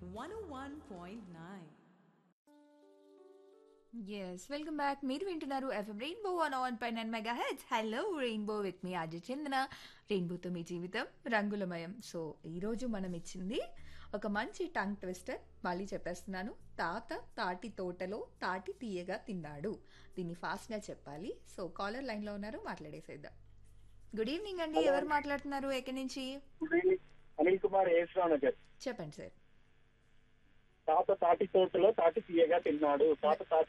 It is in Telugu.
101.9. ఎస్ వెల్కమ్ బ్యాక్ మీరు వింటున్నారు ఎఫ్ఎం రెయిన్బో వన్ వన్ పై nine mega heads hello Rainbow with మీ అజయ్ చందన రెయిన్బోతో మీ జీవితం రంగులమయం సో ఈరోజు మనం ఇచ్చింది ఒక మంచి టంగ్ ట్విస్టర్ మళ్ళీ చెప్పేస్తున్నాను తాత తాటి తోటలో తాటి తీయగా తిన్నాడు దీన్ని ఫాస్ట్గా చెప్పాలి సో కాలర్ లైన్లో ఉన్నారు మాట్లాడేసేద్దాం గుడ్ ఈవినింగ్ అండి ఎవరు మాట్లాడుతున్నారు ఎక్కడి నుంచి అనిల్ కుమార్ ఏశ్రావు నగర్ చెప్పండి సార్ తాత తాటి తోటలో తాటి తీయగా తిన్నాడు తాత తాటి